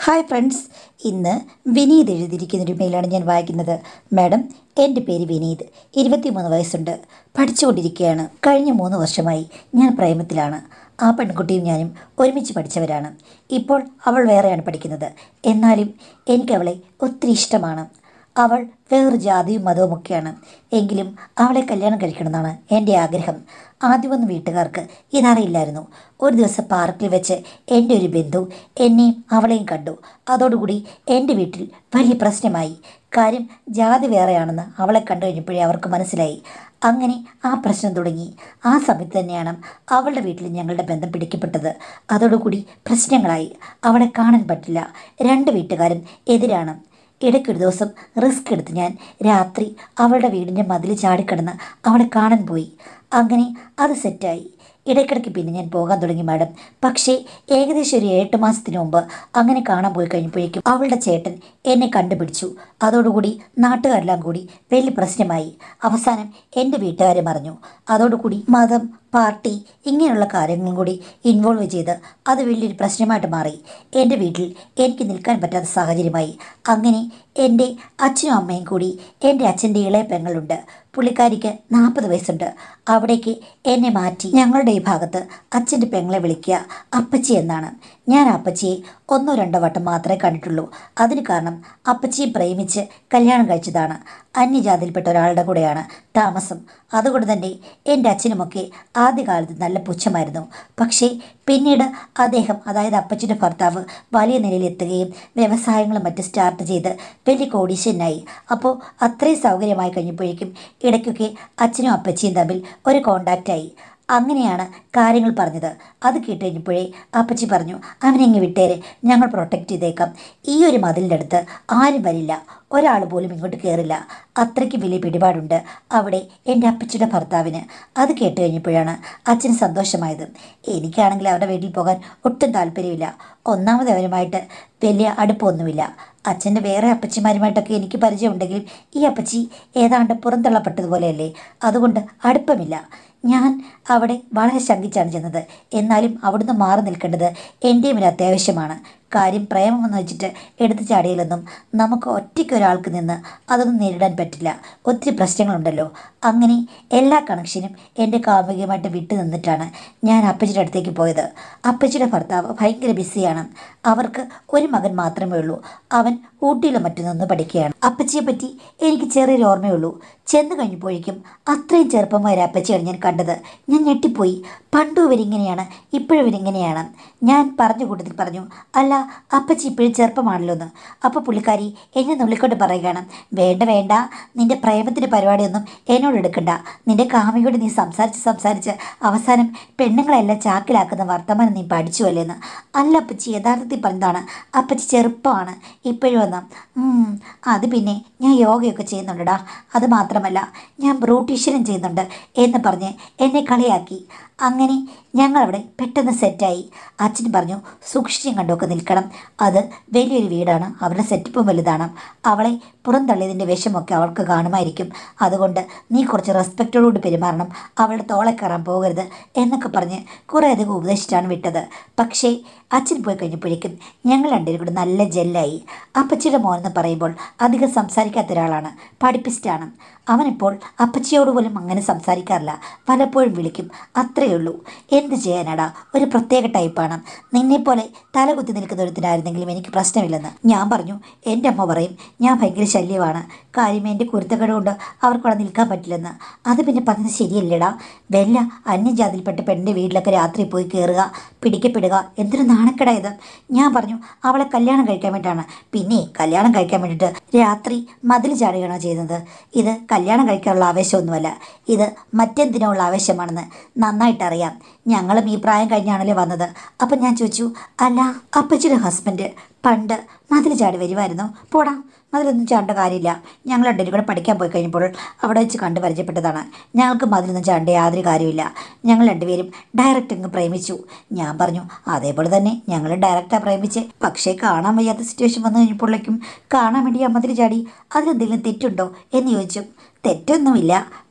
hi friends ഇന്ന് വിനീത് എഴുതിയിരിക്കുന്ന ഒരു മെയിലാണ് ഞാൻ വായിക്കുന്നത് മാഡം എൻ്റെ പേര് വിനീത് ഇരുപത്തിമൂന്ന് വയസ്സുണ്ട് പഠിച്ചുകൊണ്ടിരിക്കുകയാണ് കഴിഞ്ഞ മൂന്ന് വർഷമായി ഞാൻ പ്രേമത്തിലാണ് ആ പെൺകുട്ടിയും ഞാനും ഒരുമിച്ച് പഠിച്ചവരാണ് ഇപ്പോൾ അവൾ വേറെയാണ് പഠിക്കുന്നത് എന്നാലും എനിക്കവളെ ഒത്തിരി ഇഷ്ടമാണ് അവൾ വേറൊരു ജാതിയും മതവും ഒക്കെയാണ് എങ്കിലും അവളെ കല്യാണം കഴിക്കണമെന്നാണ് എൻ്റെ ആഗ്രഹം ആദ്യമൊന്നും വീട്ടുകാർക്ക് ഇതറിയില്ലായിരുന്നു ഒരു ദിവസം പാർക്കിൽ വെച്ച് എൻ്റെ ഒരു ബന്ധു എന്നെയും അവളെയും കണ്ടു അതോടുകൂടി എൻ്റെ വീട്ടിൽ വലിയ പ്രശ്നമായി കാര്യം ജാതി വേറെയാണെന്ന് അവളെ കണ്ടു കഴിഞ്ഞപ്പോഴേ അവർക്ക് മനസ്സിലായി അങ്ങനെ ആ പ്രശ്നം തുടങ്ങി ആ സമയത്ത് തന്നെയാണ് അവളുടെ വീട്ടിൽ ഞങ്ങളുടെ ബന്ധം പിടിക്കപ്പെട്ടത് അതോടുകൂടി പ്രശ്നങ്ങളായി അവളെ കാണാൻ പറ്റില്ല രണ്ട് വീട്ടുകാരും എതിരാണ് ഇടയ്ക്കൊരു ദിവസം റിസ്ക് എടുത്ത് ഞാൻ രാത്രി അവളുടെ വീടിൻ്റെ മതിൽ ചാടിക്കിടന്ന് അവളെ കാണാൻ പോയി അങ്ങനെ അത് സെറ്റായി ഇടയ്ക്കിടയ്ക്ക് പിന്നെ ഞാൻ പോകാൻ തുടങ്ങി മാഡം പക്ഷേ ഏകദേശം ഒരു എട്ട് മാസത്തിന് മുമ്പ് അങ്ങനെ കാണാൻ പോയി കഴിഞ്ഞപ്പോഴേക്കും അവളുടെ ചേട്ടൻ എന്നെ കണ്ടുപിടിച്ചു അതോടുകൂടി നാട്ടുകാരെല്ലാം കൂടി വലിയ പ്രശ്നമായി അവസാനം എൻ്റെ വീട്ടുകാരെ അറിഞ്ഞു അതോടുകൂടി മതം പാർട്ടി ഇങ്ങനെയുള്ള കാര്യങ്ങളും കൂടി ഇൻവോൾവ് ചെയ്ത് അത് വലിയൊരു പ്രശ്നമായിട്ട് മാറി എൻ്റെ വീട്ടിൽ എനിക്ക് നിൽക്കാൻ പറ്റാത്ത സാഹചര്യമായി അങ്ങനെ എൻ്റെ അച്ഛനും അമ്മയും കൂടി എൻ്റെ അച്ഛൻ്റെ ഇളയ പെങ്ങളുണ്ട് പുള്ളിക്കാരിക്ക് നാൽപ്പത് വയസ്സുണ്ട് അവിടേക്ക് എന്നെ മാറ്റി ഞങ്ങളുടെ ഈ ഭാഗത്ത് അച്ഛൻ്റെ പെങ്ങളെ വിളിക്കുക അപ്പച്ചി എന്നാണ് ഞാൻ അപ്പച്ചിയെ ഒന്നോ രണ്ടോ വട്ടം മാത്രമേ കണ്ടിട്ടുള്ളൂ അതിന് കാരണം അപ്പച്ചിയെ പ്രേമിച്ച് കല്യാണം കഴിച്ചതാണ് അന്യജാതിയിൽപ്പെട്ട ഒരാളുടെ കൂടെയാണ് താമസം അതുകൊണ്ട് തന്നെ എൻ്റെ അച്ഛനുമൊക്കെ ആദ്യകാലത്ത് നല്ല പുച്ഛമായിരുന്നു പക്ഷേ പിന്നീട് അദ്ദേഹം അതായത് അപ്പച്ചിൻ്റെ ഭർത്താവ് വലിയ നിലയിലെത്തുകയും വ്യവസായങ്ങളും മറ്റും സ്റ്റാർട്ട് ചെയ്ത് വലിയ കോടീശ്വരനായി അപ്പോൾ അത്രയും സൗകര്യമായി കഴിഞ്ഞപ്പോഴേക്കും ഇടയ്ക്കൊക്കെ അച്ഛനും അപ്പച്ചിയും തമ്മിൽ ഒരു കോണ്ടാക്റ്റായി അങ്ങനെയാണ് കാര്യങ്ങൾ പറഞ്ഞത് അത് കേട്ട് കഴിഞ്ഞപ്പോഴേ അപ്പച്ചി പറഞ്ഞു അവനെ ഇങ്ങ് വിട്ടേരെ ഞങ്ങൾ പ്രൊട്ടക്റ്റ് ചെയ്തേക്കാം ഈ ഒരു മതിലിൻ്റെ അടുത്ത് ആരും വരില്ല ഒരാൾ പോലും ഇങ്ങോട്ട് കയറില്ല അത്രയ്ക്ക് വലിയ പിടിപാടുണ്ട് അവിടെ എൻ്റെ അപ്പച്ചിയുടെ ഭർത്താവിന് അത് കേട്ട് കഴിഞ്ഞപ്പോഴാണ് അച്ഛന് സന്തോഷമായത് എനിക്കാണെങ്കിൽ അവരുടെ വീട്ടിൽ പോകാൻ ഒട്ടും താല്പര്യമില്ല ഒന്നാമത് അവരുമായിട്ട് വലിയ അടുപ്പമൊന്നുമില്ല അച്ഛൻ്റെ വേറെ അപ്പച്ചിമാരുമായിട്ടൊക്കെ എനിക്ക് പരിചയമുണ്ടെങ്കിലും ഈ അപ്പച്ചി ഏതാണ്ട് പുറന്തള്ളപ്പെട്ടതുപോലെയല്ലേ അതുകൊണ്ട് അടുപ്പമില്ല ഞാൻ അവിടെ വളരെ ശങ്കിച്ചാണ് ചെന്നത് എന്നാലും അവിടുന്ന് മാറി നിൽക്കേണ്ടത് എൻ്റെയും ഒരു അത്യാവശ്യമാണ് കാര്യം പ്രേമമെന്ന് വെച്ചിട്ട് എടുത്തു ചാടിയില്ലെന്നും നമുക്ക് ഒറ്റയ്ക്ക് ഒരാൾക്ക് നിന്ന് അതൊന്നും നേരിടാൻ പറ്റില്ല ഒത്തിരി പ്രശ്നങ്ങളുണ്ടല്ലോ അങ്ങനെ എല്ലാ കണക്ഷനും എൻ്റെ കാമുകിയുമായിട്ട് വിട്ടു നിന്നിട്ടാണ് ഞാൻ അപ്പച്ചിയുടെ അടുത്തേക്ക് പോയത് അപ്പച്ചിയുടെ ഭർത്താവ് ഭയങ്കര ബിസിയാണ് അവർക്ക് ഒരു മകൻ മാത്രമേ ഉള്ളൂ അവൻ ഊട്ടിയിലും മറ്റു നിന്ന് പഠിക്കുകയാണ് അപ്പച്ചിയെ പറ്റി എനിക്ക് ചെറിയൊരു ഓർമ്മയുള്ളൂ ചെന്ന് കഴിഞ്ഞപ്പോഴേക്കും അത്രയും ചെറുപ്പമായ ഒരു അപ്പച്ചിയാണ് ഞാൻ കണ്ടത് ഞാൻ ഞെട്ടിപ്പോയി പണ്ടും ഇവരിങ്ങനെയാണ് ഇപ്പോഴും ഇവരിങ്ങനെയാണ് ഞാൻ പറഞ്ഞ കൂട്ടത്തിൽ പറഞ്ഞു അല്ല അപ്പച്ചി ഇപ്പോഴും ചെറുപ്പമാണല്ലോ എന്ന് അപ്പോൾ പുള്ളിക്കാരി എന്നെ നുള്ളിക്കൊണ്ട് പറയുകയാണ് വേണ്ട വേണ്ട നിന്റെ പ്രേമത്തിൻ്റെ പരിപാടിയൊന്നും എന്നോട് എടുക്കണ്ട നിന്റെ കാമിയോട് നീ സംസാരിച്ച് സംസാരിച്ച് അവസാനം പെണ്ണുങ്ങളെല്ലാം ചാക്കിലാക്കുന്ന വർത്തമാനം നീ പഠിച്ചു അല്ലേന്ന് അല്ല അപ്പച്ചി യഥാർത്ഥത്തിൽ പറഞ്ഞതാണ് അപ്പച്ചി ചെറുപ്പമാണ് ഇപ്പോഴും വന്ന അത് പിന്നെ ഞാൻ യോഗയൊക്കെ ചെയ്യുന്നുണ്ടടാ അത് മാത്രമല്ല ഞാൻ ബ്രൂട്ടീഷ്യനും ചെയ്യുന്നുണ്ട് എന്ന് പറഞ്ഞ് എന്നെ കളിയാക്കി അങ്ങനെ ഞങ്ങളവിടെ പെട്ടെന്ന് സെറ്റായി അച്ഛൻ പറഞ്ഞു സൂക്ഷിച്ചും കണ്ടൊക്കെ നിൽക്കണം അത് വലിയൊരു വീടാണ് അവരുടെ സെറ്റപ്പും വലുതാണ് അവളെ പുറന്തള്ളിയതിൻ്റെ വിഷമൊക്കെ അവൾക്ക് കാണുമായിരിക്കും അതുകൊണ്ട് നീ കുറച്ച് റെസ്പെക്റ്റോടുകൂടി പെരുമാറണം അവളുടെ തോളെ കയറാൻ പോകരുത് എന്നൊക്കെ പറഞ്ഞ് കുറേ അധികം ഉപദേശിച്ചാണ് വിട്ടത് പക്ഷേ അച്ഛൻ പോയി കഴിഞ്ഞപ്പോഴേക്കും ഞങ്ങൾ രണ്ടുപേരും കൂടി നല്ല ജെല്ലായി അപ്പച്ചിയുടെ മോനെന്ന് പറയുമ്പോൾ അധികം സംസാരിക്കാത്ത ഒരാളാണ് പഠിപ്പിസ്റ്റാണ് അവനിപ്പോൾ അപ്പച്ചിയോട് പോലും അങ്ങനെ സംസാരിക്കാറില്ല പലപ്പോഴും വിളിക്കും അത്രയേ ഉള്ളൂ എന്ത് ചെയ്യാനാടാ ഒരു പ്രത്യേക ടൈപ്പാണ് നിന്നെപ്പോലെ തലകുത്തി നിൽക്കുന്ന ഒരുത്തിനായിരുന്നെങ്കിലും എനിക്ക് പ്രശ്നമില്ലെന്ന് ഞാൻ പറഞ്ഞു എൻ്റെ അമ്മ പറയും ഞാൻ ഭയങ്കര ശല്യമാണ് കാര്യം എൻ്റെ കുരുത്തക്കട കൊണ്ട് അവർക്കവിടെ നിൽക്കാൻ പറ്റില്ലെന്ന് അത് പിന്നെ പറഞ്ഞത് ശരിയല്ലേടാ വല്ല അന്യജാതിയിൽപ്പെട്ട പെണ്ണിൻ്റെ വീട്ടിലൊക്കെ രാത്രി പോയി കയറുക പിടിക്കപ്പെടുക എന്തൊരു നാണക്കേടാ ഇത് ഞാൻ പറഞ്ഞു അവളെ കല്യാണം കഴിക്കാൻ വേണ്ടിയിട്ടാണ് പിന്നെ കല്യാണം കഴിക്കാൻ വേണ്ടിയിട്ട് രാത്രി മതിൽ ചാടുകയാണോ ചെയ്യുന്നത് ഇത് കല്യാണം കഴിക്കാനുള്ള ആവേശമൊന്നുമല്ല ഇത് മറ്റെന്തിനോ ഉള്ള ആവേശമാണെന്ന് നന്നായിട്ടറിയാം ഞങ്ങളും ഈ പ്രായം കഴിഞ്ഞാണല്ലേ വന്നത് അപ്പം ഞാൻ ചോദിച്ചു അല്ല അപ്പച്ചിയുടെ ഹസ്ബൻഡ് പണ്ട് മതിൽ ചാടി വരുമായിരുന്നു പോടാ മതിലൊന്നും ചാണ്ട കാര്യമില്ല ഞങ്ങൾ രണ്ടുപേരും കൂടെ പഠിക്കാൻ പോയി കഴിഞ്ഞപ്പോൾ അവിടെ വെച്ച് കണ്ട് പരിചയപ്പെട്ടതാണ് ഞങ്ങൾക്ക് മതിലൊന്നും ചാണ്ട യാതൊരു കാര്യമില്ല ഞങ്ങൾ രണ്ടുപേരും ഡയറക്റ്റ് അങ്ങ് പ്രേമിച്ചു ഞാൻ പറഞ്ഞു അതേപോലെ തന്നെ ഞങ്ങൾ ഡയറക്റ്റാണ് പ്രേമിച്ച് പക്ഷേ കാണാൻ വയ്യാത്ത സിറ്റുവേഷൻ വന്നു കഴിഞ്ഞപ്പോഴേക്കും കാണാൻ വേണ്ടി ആ മതിൽ ചാടി അതിലെന്തെങ്കിലും തെറ്റുണ്ടോ എന്ന് ചോദിച്ചു തെറ്റൊന്നുമില്ല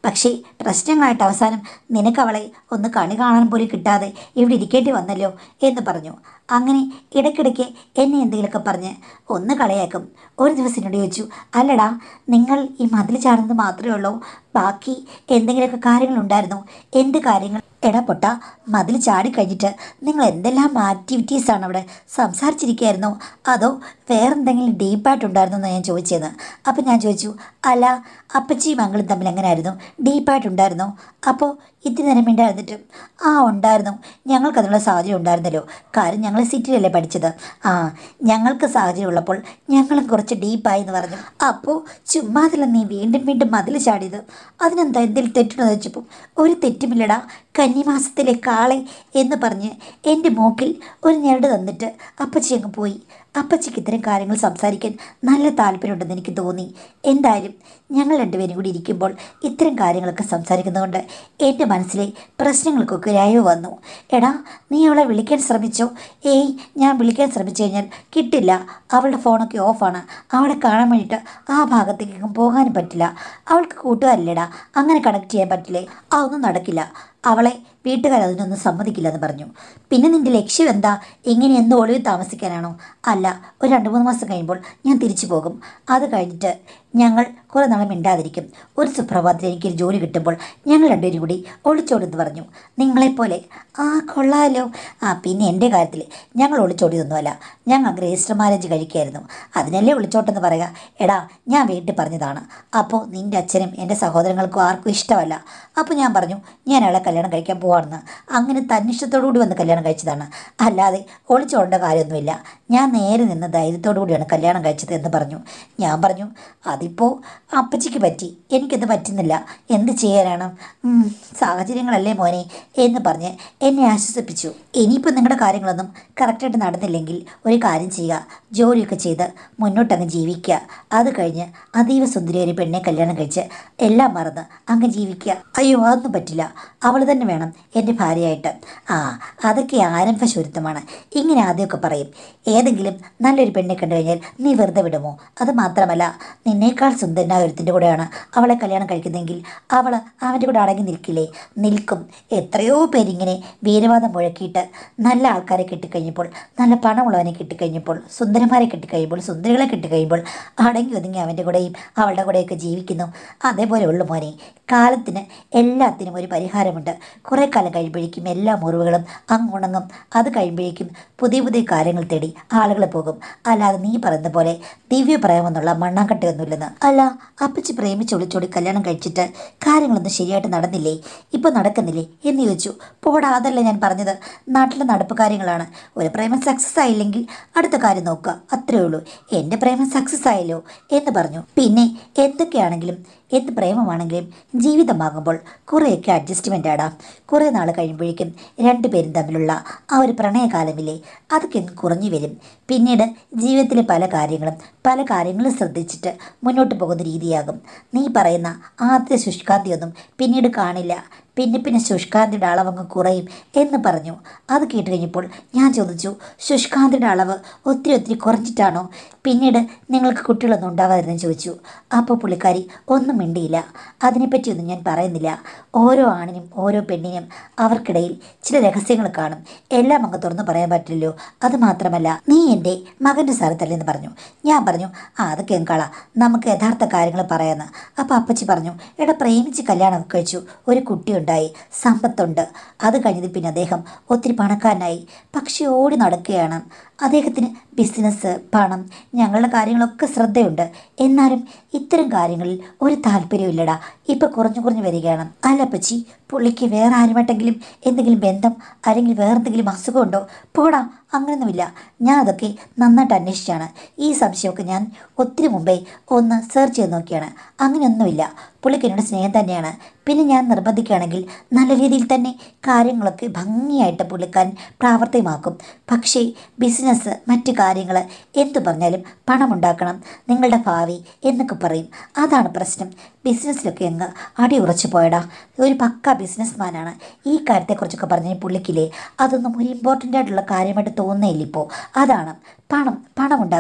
പക്ഷേ പ്രശ്നങ്ങളായിട്ട് അവസാനം നിനക്ക് അവളെ ഒന്ന് കണി കാണാൻ പോലും കിട്ടാതെ ഇവിടെ ഇരിക്കേണ്ടി വന്നല്ലോ എന്ന് പറഞ്ഞു അങ്ങനെ ഇടയ്ക്കിടയ്ക്ക് എന്നെ എന്തെങ്കിലുമൊക്കെ പറഞ്ഞ് ഒന്ന് കളയാക്കും ഒരു ദിവസം എന്നോട് ചോദിച്ചു അല്ലടാ നിങ്ങൾ ഈ മതിൽ ചാടുന്നത് മാത്രമേ ഉള്ളൂ ബാക്കി എന്തെങ്കിലുമൊക്കെ കാര്യങ്ങളുണ്ടായിരുന്നോ എന്ത് കാര്യങ്ങൾ എടാ പൊട്ട മതിൽ ചാടി കഴിഞ്ഞിട്ട് നിങ്ങൾ എന്തെല്ലാം ആക്ടിവിറ്റീസാണ് അവിടെ സംസാരിച്ചിരിക്കുകയായിരുന്നോ അതോ വേറെന്തെങ്കിലും ഡീപ്പായിട്ടുണ്ടായിരുന്നോ എന്ന് ഞാൻ ചോദിച്ചത് അപ്പം ഞാൻ ചോദിച്ചു അല്ല അപ്പച്ചിയും മകളും തമ്മിൽ എങ്ങനെയായിരുന്നു ഡീപ്പായിട്ടുണ്ടായിരുന്നോ അപ്പോൾ ഇത്തിരി നേരം മിണ്ടായിരുന്നിട്ടും ആ ഉണ്ടായിരുന്നു ഞങ്ങൾക്ക് അതിനുള്ള സാഹചര്യം ഉണ്ടായിരുന്നല്ലോ കാര്യം ഞങ്ങൾ സിറ്റിയിലല്ലേ പഠിച്ചത് ആ ഞങ്ങൾക്ക് സാഹചര്യം ഉള്ളപ്പോൾ ഞങ്ങളും കുറച്ച് ഡീപ്പായി എന്ന് പറഞ്ഞു അപ്പോൾ ചുമ്മാതില്ല നീ വീണ്ടും വീണ്ടും മതിൽ ചാടിയത് അതിനെന്താ എന്തെങ്കിലും തെറ്റുണ്ടെന്ന് വെച്ചപ്പോൾ ഒരു തെറ്റുമില്ലടാ കന്നിമാസത്തിലെ കാളെ എന്ന് പറഞ്ഞ് എൻ്റെ മൂക്കിൽ ഒരു ഞെരട് തന്നിട്ട് അപ്പച്ചി അങ്ങ് പോയി അപ്പച്ചിക്ക് ഇത്തരം കാര്യങ്ങൾ സംസാരിക്കാൻ നല്ല താല്പര്യമുണ്ടെന്ന് എനിക്ക് തോന്നി എന്തായാലും ഞങ്ങൾ രണ്ടുപേരും കൂടി ഇരിക്കുമ്പോൾ ഇത്തരം കാര്യങ്ങളൊക്കെ സംസാരിക്കുന്നതുകൊണ്ട് എൻ്റെ മനസ്സിലെ പ്രശ്നങ്ങൾക്കൊക്കെ രായവ് വന്നു എടാ നീ അവളെ വിളിക്കാൻ ശ്രമിച്ചോ ഏയ് ഞാൻ വിളിക്കാൻ ശ്രമിച്ചു കഴിഞ്ഞാൽ കിട്ടില്ല അവളുടെ ഫോണൊക്കെ ഓഫാണ് അവളെ കാണാൻ വേണ്ടിയിട്ട് ആ ഭാഗത്തേക്കൊന്നും പോകാനും പറ്റില്ല അവൾക്ക് കൂട്ടുകാരില്ലടാ അങ്ങനെ കണക്ട് ചെയ്യാൻ പറ്റില്ലേ അതൊന്നും നടക്കില്ല അവളെ വീട്ടുകാർ അതിനൊന്നും സമ്മതിക്കില്ലെന്ന് പറഞ്ഞു പിന്നെ നിന്റെ ലക്ഷ്യം എന്താ ഇങ്ങനെ എന്ന് ഒളിവിൽ താമസിക്കാനാണോ അല്ല ഒരു രണ്ട് മൂന്ന് മാസം കഴിയുമ്പോൾ ഞാൻ തിരിച്ചു പോകും അത് കഴിഞ്ഞിട്ട് ഞങ്ങൾ കുറേ നാളെ മിണ്ടാതിരിക്കും ഒരു സുപ്രഭാതത്തിൽ എനിക്കൊരു ജോലി കിട്ടുമ്പോൾ ഞങ്ങൾ രണ്ടുപേരും കൂടി ഒളിച്ചോടെന്ന് പറഞ്ഞു നിങ്ങളെപ്പോലെ ആ കൊള്ളാലോ ആ പിന്നെ എൻ്റെ കാര്യത്തിൽ ഞങ്ങൾ ഒളിച്ചോടിയൊന്നുമല്ല ഞങ്ങൾ രജിസ്റ്റർ മാരേജ് കഴിക്കായിരുന്നു അതിനല്ലേ ഒളിച്ചോട്ടെന്ന് പറയുക എടാ ഞാൻ വീട്ടിൽ പറഞ്ഞതാണ് അപ്പോൾ നിൻ്റെ അച്ഛനും എൻ്റെ സഹോദരങ്ങൾക്കും ആർക്കും ഇഷ്ടമല്ല അപ്പോൾ ഞാൻ പറഞ്ഞു ഞാൻ അയാളെ കല്യാണം കഴിക്കാൻ പോവാണെന്ന് അങ്ങനെ തന്നിഷ്ടത്തോടുകൂടി വന്ന് കല്യാണം കഴിച്ചതാണ് അല്ലാതെ ഒളിച്ചോടേണ്ട കാര്യമൊന്നുമില്ല ഞാൻ നേരെ നിന്ന് ധൈര്യത്തോടു കൂടിയാണ് കല്യാണം കഴിച്ചത് എന്ന് പറഞ്ഞു ഞാൻ പറഞ്ഞു അതിപ്പോൾ അപ്പച്ചിക്ക് പറ്റി എനിക്കത് പറ്റുന്നില്ല എന്ത് ചെയ്യാനാണ് ഉം, സാഹചര്യങ്ങളല്ലേ മോനെ എന്ന് പറഞ്ഞ് എന്നെ ആശ്വസിപ്പിച്ചു ഇനിയിപ്പോൾ നിങ്ങളുടെ കാര്യങ്ങളൊന്നും കറക്റ്റായിട്ട് നടന്നില്ലെങ്കിൽ ഒരു കാര്യം ചെയ്യുക ജോലിയൊക്കെ ചെയ്ത് മുന്നോട്ടങ്ങ് ജീവിക്കുക അത് കഴിഞ്ഞ് അതീവ സുന്ദരി ഒരു പെണ്ണെ കല്യാണം കഴിച്ച് എല്ലാം മറന്ന് അങ്ങ് ജീവിക്കുക അയ്യോ അതൊന്നും പറ്റില്ല അവൾ തന്നെ വേണം എൻ്റെ ഭാര്യയായിട്ട് ആ അതൊക്കെ ആരംഭശൂരിത്വമാണ് ഇങ്ങനെ ആദ്യമൊക്കെ പറയും ഏതെങ്കിലും നല്ലൊരു പെണ്ണെ കണ്ടു കഴിഞ്ഞാൽ നീ വെറുതെ വിടുമോ അത് മാത്രമല്ല നിന്നേക്കാൾ സുന്ദരനായ ഒരുത്തിൻ്റെ കൂടെയാണ് അവളെ കല്യാണം കഴിക്കുന്നതെങ്കിൽ അവൾ അവൻ്റെ കൂടെ അടങ്ങി നിൽക്കില്ലേ നിൽക്കും എത്രയോ പേരിങ്ങനെ വീരവാദം മുഴക്കിയിട്ട് നല്ല ആൾക്കാരെ കിട്ടിക്കഴിഞ്ഞപ്പോൾ നല്ല പണമുള്ളവനെ കിട്ടിക്കഴിഞ്ഞപ്പോൾ സുന്ദരന്മാരെ കിട്ടിക്കഴിയുമ്പോൾ സുന്ദരികളെ കിട്ടിക്കഴിയുമ്പോൾ അടങ്ങി ഒതുങ്ങി അവൻ്റെ കൂടെയും അവളുടെ കൂടെയൊക്കെ ജീവിക്കുന്നു അതേപോലെ ഉള്ളു മോനെ കാലത്തിന് എല്ലാത്തിനും ഒരു പരിഹാരമുണ്ട് കുറേ കാലം കഴിയുമ്പോഴേക്കും എല്ലാ മുറിവുകളും അങ്ങുണങ്ങും അത് കഴിയുമ്പോഴേക്കും പുതിയ പുതിയ കാര്യങ്ങൾ തേടി ആളുകൾ പോകും അല്ലാതെ നീ പറയുന്ന പോലെ ദിവ്യ പറയാമെന്നുള്ള മണ്ണാങ്കട്ടയൊന്നുമില്ലെന്ന് അല്ല അപ്പച്ചി പ്രേമിച്ച് ഒളിച്ചോടി കല്യാണം കഴിച്ചിട്ട് കാര്യങ്ങളൊന്നും ശരിയായിട്ട് നടന്നില്ലേ ഇപ്പോൾ നടക്കുന്നില്ലേ എന്ന് ചോദിച്ചു പോടാ അതല്ല ഞാൻ പറഞ്ഞത് നാട്ടിലെ നടപ്പ് കാര്യങ്ങളാണ് ഒരു പ്രേമം സക്സസ് ആയില്ലെങ്കിൽ അടുത്ത കാര്യം നോക്കുക അത്രേ ഉള്ളൂ എൻ്റെ പ്രേമം സക്സസ് ആയല്ലോ എന്ന് പറഞ്ഞു പിന്നെ എന്തൊക്കെയാണെങ്കിലും എന്ത് പ്രേമമാണെങ്കിലും ജീവിതമാകുമ്പോൾ കുറേയൊക്കെ അഡ്ജസ്റ്റ്മെൻ്റ് ആടാം കുറേ നാൾ കഴിയുമ്പോഴേക്കും രണ്ടുപേരും തമ്മിലുള്ള ആ ഒരു പ്രണയകാലമില്ലേ അതൊക്കെ അങ്ങ് കുറഞ്ഞു വരും പിന്നീട് ജീവിതത്തിലെ പല കാര്യങ്ങളും പല കാര്യങ്ങളും ശ്രദ്ധിച്ചിട്ട് മുന്നോട്ട് പോകുന്ന രീതിയാകും നീ പറയുന്ന ആദ്യത്തെ ശുഷ്കാന്തിയൊന്നും പിന്നീട് കാണില്ല പിന്നെ പിന്നെ ശുഷ്കാന്തിയുടെ അളവങ്ങ് കുറയും എന്ന് പറഞ്ഞു അത് കേട്ട് കഴിഞ്ഞപ്പോൾ ഞാൻ ചോദിച്ചു ശുഷ്കാന്തിയുടെ അളവ് ഒത്തിരി ഒത്തിരി കുറഞ്ഞിട്ടാണോ പിന്നീട് നിങ്ങൾക്ക് കുട്ടികളൊന്നും ഉണ്ടാകാതിരുന്നു ചോദിച്ചു അപ്പോൾ പുള്ളിക്കാരി ഒന്നും മിണ്ടിയില്ല അതിനെപ്പറ്റിയൊന്നും ഞാൻ പറയുന്നില്ല ഓരോ ആണിനും ഓരോ പെണ്ണിനും അവർക്കിടയിൽ ചില രഹസ്യങ്ങൾ കാണും എല്ലാം അങ്ങ് തുറന്നു പറയാൻ പറ്റില്ലല്ലോ അത് മാത്രമല്ല നീ എൻ്റെ മകൻ്റെ സ്ഥലത്തല്ലെന്ന് പറഞ്ഞു ഞാൻ പറഞ്ഞു ആ അതൊക്കെ എങ്കള നമുക്ക് യഥാർത്ഥ കാര്യങ്ങൾ പറയാമെന്ന് അപ്പോൾ അപ്പച്ചി പറഞ്ഞു എടാ പ്രേമിച്ച് കല്യാണമൊക്കെ കഴിച്ചു ഒരു കുട്ടിയുണ്ടായി സമ്പത്തുണ്ട് അത് കഴിഞ്ഞത് പിന്നെ അദ്ദേഹം ഒത്തിരി പണക്കാരനായി പക്ഷേ ഓടി നടക്കുകയാണ് അദ്ദേഹത്തിന് ബിസിനസ് പണം ഞങ്ങളുടെ കാര്യങ്ങളൊക്കെ ശ്രദ്ധയുണ്ട് എന്നാലും ഇത്തരം കാര്യങ്ങളിൽ ഒരു താല്പര്യമില്ലടാ ഇപ്പം കുറഞ്ഞു കുറഞ്ഞു വരികയാണ് അല്ല പച്ചി പുള്ളിക്ക് വേറെ ആരുമായിട്ടെങ്കിലും എന്തെങ്കിലും ബന്ധം അല്ലെങ്കിൽ വേറെ എന്തെങ്കിലും അസുഖമുണ്ടോ പോടാ അങ്ങനെയൊന്നുമില്ല ഞാൻ അതൊക്കെ നന്നായിട്ട് അന്വേഷിച്ചാണ് ഈ സംശയമൊക്കെ ഞാൻ ഒത്തിരി മുമ്പേ ഒന്ന് സെർച്ച് ചെയ്ത് നോക്കിയാണ് അങ്ങനെയൊന്നുമില്ല പുള്ളിക്ക് എന്നോട് സ്നേഹം തന്നെയാണ് പിന്നെ ഞാൻ നിർബന്ധിക്കുകയാണെങ്കിൽ നല്ല രീതിയിൽ തന്നെ കാര്യങ്ങളൊക്കെ ഭംഗിയായിട്ട് പുള്ളിക്കാരൻ പ്രാവർത്തികമാക്കും പക്ഷേ ബിസിനസ് മറ്റു കാര്യങ്ങൾ എന്തു പറഞ്ഞാലും പണമുണ്ടാക്കണം നിങ്ങളുടെ ഭാവി എന്നൊക്കെ പറയും അതാണ് പ്രശ്നം ബിസിനസ്സിലൊക്കെ അങ്ങ് അടിയുറച്ചു പോയടാ ഒരു പക്ക ബിസിനസ്മാനാണ് ഈ കാര്യത്തെക്കുറിച്ചൊക്കെ പറഞ്ഞ പുള്ളിക്കില്ലേ അതൊന്നും ഒരു ഇമ്പോർട്ടൻ്റ് ആയിട്ടുള്ള കാര്യമായിട്ട് തോന്നുന്നില്ല ഇപ്പോൾ അതാണ് പണം പണം ഉണ്ടാക്കുക